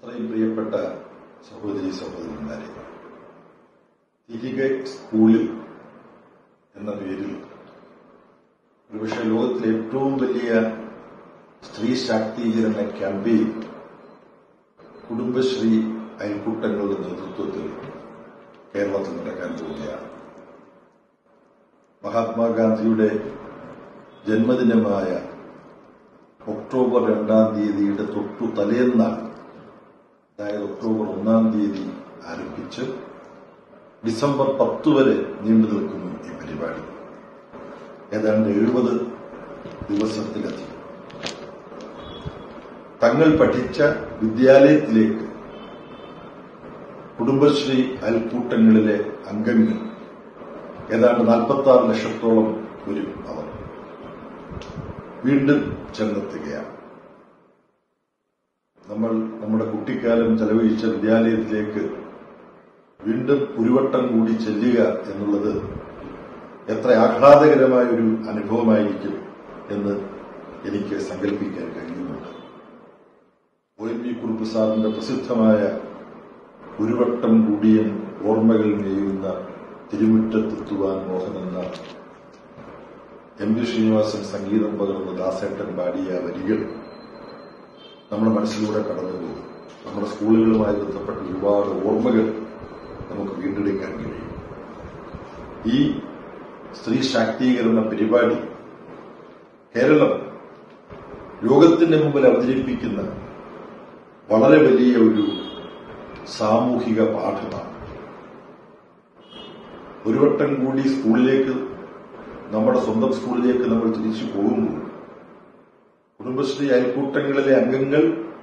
അത്രയും പ്രിയപ്പെട്ട സഹോദരി സഹോദരന്മാരെ തിരികെ സ്കൂളിൽ എന്ന പേരിൽ ഒരുപക്ഷെ ലോകത്തിലെ ഏറ്റവും വലിയ സ്ത്രീ ശാക്തീകരണ ക്യാമ്പയിൻ കുടുംബശ്രീ അയൽക്കൂട്ടങ്ങളുടെ നേതൃത്വത്തിൽ കേരളത്തിൽ നടക്കാൻ പോവുകയാണ് മഹാത്മാഗാന്ധിയുടെ ജന്മദിനമായ ഒക്ടോബർ രണ്ടാം തീയതിയുടെ തൊട്ടു തലേന്നാണ് അതായത് ഒക്ടോബർ ഒന്നാം തീയതി ആരംഭിച്ച് ഡിസംബർ പത്ത് വരെ നീണ്ടു നിൽക്കുന്നു ഈ പരിപാടി ഏതാണ്ട് എഴുപത് ദിവസത്തിലധികം തങ്ങൾ പഠിച്ച വിദ്യാലയത്തിലേക്ക് കുടുംബശ്രീ അയൽക്കൂട്ടങ്ങളിലെ അംഗങ്ങൾ ഏതാണ്ട് നാൽപ്പത്തി ആറ് ലക്ഷത്തോളം വരും അവർ വീണ്ടും ചെന്നെത്തുകയാണ് നമ്മൾ നമ്മുടെ കുട്ടിക്കാലം ചെലവഴിച്ച വിദ്യാലയത്തിലേക്ക് വീണ്ടും ഒരു വട്ടം കൂടി ചെല്ലുക എന്നുള്ളത് എത്ര ആഹ്ലാദകരമായ ഒരു അനുഭവമായിരിക്കും എന്ന് എനിക്ക് സങ്കല്പിക്കാൻ കഴിയുന്നുണ്ട് ഒ എൻ വി കുറുപ്പ് സാറിന്റെ പ്രസിദ്ധമായ ഒരു വട്ടം കൂടിയൻ ഓർമ്മകൾ മേയുന്ന തിരുമുറ്റത്തെത്തുവാൻ മോഹനെന്ന എം വി ശ്രീനിവാസൻ സംഗീതം പകർന്ന ദാസേട്ടൻ പാടിയ വരികൾ നമ്മുടെ മനസ്സിലൂടെ കടന്നുപോകും നമ്മുടെ സ്കൂളുകളുമായി ബന്ധപ്പെട്ട ഒരുപാട് ഓർമ്മകൾ നമുക്ക് വീണ്ടെടുക്കാൻ കഴിയും ഈ സ്ത്രീ ശാക്തീകരണ പരിപാടി കേരളം ലോകത്തിന്റെ മുമ്പിൽ അവതരിപ്പിക്കുന്ന വളരെ വലിയ ഒരു സാമൂഹിക പാഠമാണ് ഒരു വട്ടം കൂടി സ്കൂളിലേക്ക് നമ്മുടെ സ്വന്തം സ്കൂളിലേക്ക് നമ്മൾ തിരിച്ചു പോകുമ്പോൾ കുടുംബശ്രീ അയൽക്കൂട്ടങ്ങളിലെ അംഗങ്ങൾ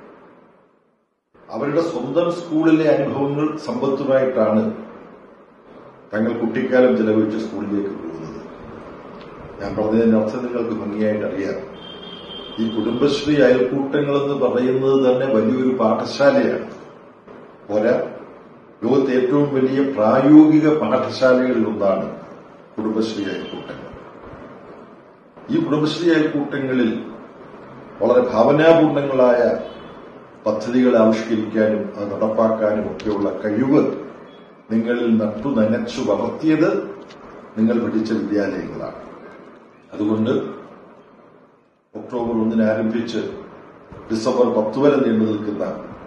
അവരുടെ സ്വന്തം സ്കൂളിലെ അനുഭവങ്ങൾ സമ്പത്തുമായിട്ടാണ് തങ്ങൾ കുട്ടിക്കാലം ചെലവഴിച്ച സ്കൂളിലേക്ക് പോകുന്നത് ഞാൻ പറഞ്ഞതിന്റെ അർത്ഥം നിങ്ങൾക്ക് ഭംഗിയായിട്ട് അറിയാം ഈ കുടുംബശ്രീ അയൽക്കൂട്ടങ്ങൾ എന്ന് പറയുന്നത് തന്നെ വലിയൊരു പാഠശാലയാണ് പോരാ ലോകത്തെ ഏറ്റവും വലിയ പ്രായോഗിക പാഠശാലകളിൽ ഒന്നാണ് കുടുംബശ്രീ അയൽക്കൂട്ടങ്ങൾ ഈ കുടുംബശ്രീ അയൽക്കൂട്ടങ്ങളിൽ വളരെ ഭാവനാപൂർണങ്ങളായ പദ്ധതികൾ ആവിഷ്കരിക്കാനും അത് നടപ്പാക്കാനും ഒക്കെയുള്ള കഴിവ് നിങ്ങളിൽ നട്ടു നനച്ചു വളർത്തിയത് നിങ്ങൾ പഠിച്ച വിദ്യാലയങ്ങളാണ് അതുകൊണ്ട് ഒക്ടോബർ ഒന്നിന് ആരംഭിച്ച് ഡിസംബർ പത്ത് വരെ നീണ്ടു നിൽക്കുന്ന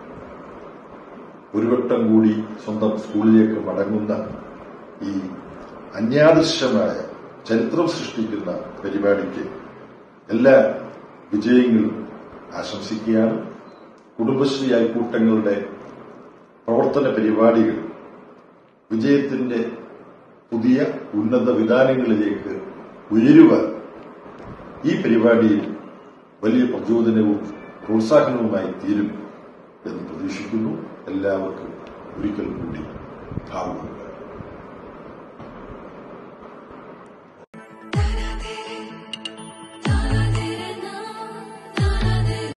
ഒരു വട്ടം കൂടി സ്വന്തം സ്കൂളിലേക്ക് മടങ്ങുന്ന ഈ അന്യാദൃശ്യമായ ചരിത്രം സൃഷ്ടിക്കുന്ന പരിപാടിക്ക് എല്ലാ വിജയങ്ങളും ആശംസിക്കുകയാണ് കുടുംബശ്രീ അയൽക്കൂട്ടങ്ങളുടെ പ്രവർത്തന പരിപാടികൾ വിജയത്തിന്റെ പുതിയ ഉന്നത വിധാനങ്ങളിലേക്ക് ഉയരുവാൻ ഈ പരിപാടിയിൽ വലിയ പ്രചോദനവും പ്രോത്സാഹനവുമായി തീരും എന്ന് പ്രതീക്ഷിക്കുന്നു എല്ലാവർക്കും ഒരിക്കൽ കൂടി ഭാവുകങ്ങൾ